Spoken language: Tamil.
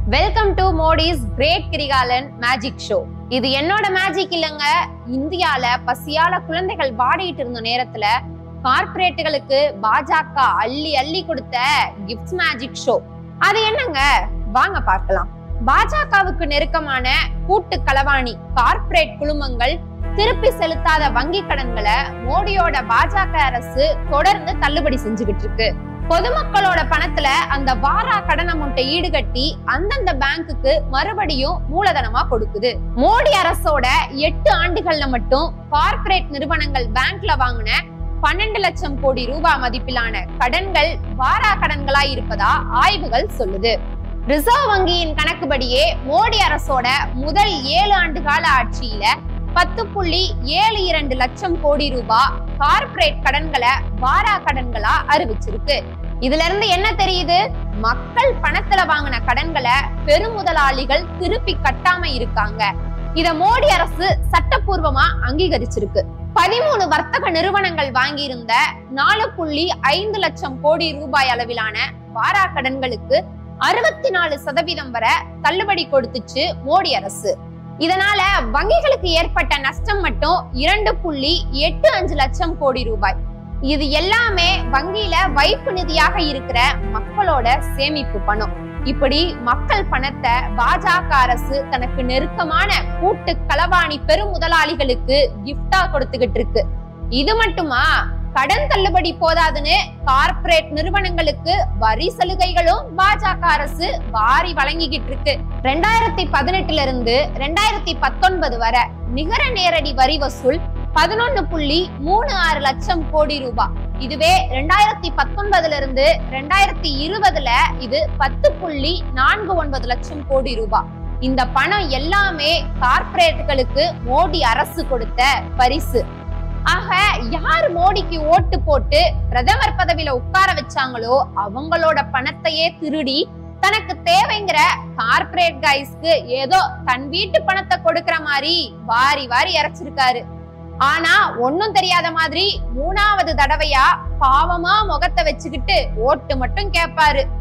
வெல்கம் டு மோடிஸ் கிரேட் கிரிகாலன் மேஜிக் ஷோ இது என்னோட மேஜிக் இல்லைங்க இந்தியால பசியால குழந்தைகள் வாடிட்டு இருந்த நேரத்துல கார்ப்பரேட்டுகளுக்கு பாஜக அள்ளி அள்ளி கொடுத்த கிஃப்ட்ஸ் மேஜிக் ஷோ அது என்னங்க வாங்க பார்க்கலாம் பாஜகவுக்கு நெருக்கமான கூட்டு களவாணி கார்ப்பரேட் குழுமங்கள் திருப்பி செலுத்தாத வங்கி கடன்களை மோடியோட பாஜக அரசு தொடர்ந்து தள்ளுபடி செஞ்சுகிட்டு இருக்கு பொதுமக்களோட பணத்துல அந்த வாரா கடன் அமௌண்ட்டை ஈடுகட்டி அந்தந்த பேங்க்குக்கு மறுபடியும் மூலதனமா கொடுக்குது மோடி அரசோட எட்டு ஆண்டுகள்ல மட்டும் கார்ப்பரேட் நிறுவனங்கள் பேங்க்ல வாங்கின பன்னெண்டு லட்சம் கோடி ரூபாய் மதிப்பிலான கடன்கள் வாரா கடன்களா இருப்பதா ஆய்வுகள் சொல்லுது ரிசர்வ் வங்கியின் கணக்குப்படியே மோடி அரசோட முதல் ஏழு ஆண்டு கால ஆட்சியில பத்து புள்ளி ஏழு இரண்டு லட்சம் கோடி ரூபாய் கார்ப்பரேட் கடன்களை வாரா கடன்களா அறிவிச்சிருக்கு இதுல இருந்து என்ன தெரியுது மக்கள் பணத்துல வாங்கின கடன்களை பெருமுதலாளிகள் திருப்பி கட்டாம இருக்காங்க இத மோடி அரசு சட்டப்பூர்வமா அங்கீகரிச்சிருக்கு பதிமூணு வர்த்தக நிறுவனங்கள் வாங்கியிருந்த நாலு புள்ளி ஐந்து லட்சம் கோடி ரூபாய் அளவிலான வாரா கடன்களுக்கு அறுபத்தி நாலு சதவீதம் வரை தள்ளுபடி கொடுத்துச்சு மோடி அரசு இதனால வங்கிகளுக்கு ஏற்பட்ட நஷ்டம் மட்டும் இரண்டு புள்ளி எட்டு அஞ்சு லட்சம் கோடி ரூபாய் இது எல்லாமே வங்கியில வைப்பு நிதியாக இருக்கிற மக்களோட சேமிப்பு பணம் இப்படி மக்கள் பணத்தை பாஜக அரசு தனக்கு நெருக்கமான கூட்டு களவாணி பெருமுதலாளிகளுக்கு கிஃப்டா கொடுத்துக்கிட்டு இருக்கு இது மட்டுமா கடன் தள்ளுபடி போதாதுன்னு கார்ப்பரேட் நிறுவனங்களுக்கு வரி சலுகைகளும் பாஜக அரசு வாரி வழங்கிக்கிட்டு இருக்கு ரெண்டாயிரத்தி பதினெட்டுல இருந்து ரெண்டாயிரத்தி பத்தொன்பது வரை நிகர நேரடி வரி வசூல் பதினொன்னு புள்ளி மூணு ஆறு லட்சம் கோடி ரூபாய் இதுவே ரெண்டாயிரத்தி பத்தொன்பதுல இருந்து ரெண்டாயிரத்தி இருபதுல இது பத்து புள்ளி நான்கு ஒன்பது லட்சம் கோடி ரூபாய் இந்த பணம் எல்லாமே கார்ப்பரேட்டுகளுக்கு மோடி அரசு கொடுத்த பரிசு ஆக யார் மோடிக்கு ஓட்டு போட்டு பிரதமர் பதவியில உட்கார வச்சாங்களோ அவங்களோட பணத்தையே திருடி தனக்கு தேவைங்கிற கார்ப்பரேட் கைஸ்க்கு ஏதோ தன் வீட்டு பணத்தை கொடுக்கிற மாதிரி வாரி வாரி இறைச்சிருக்காரு ஆனா ஒன்னும் தெரியாத மாதிரி மூணாவது தடவையா பாவமா முகத்தை வச்சுக்கிட்டு ஓட்டு மட்டும் கேட்பாரு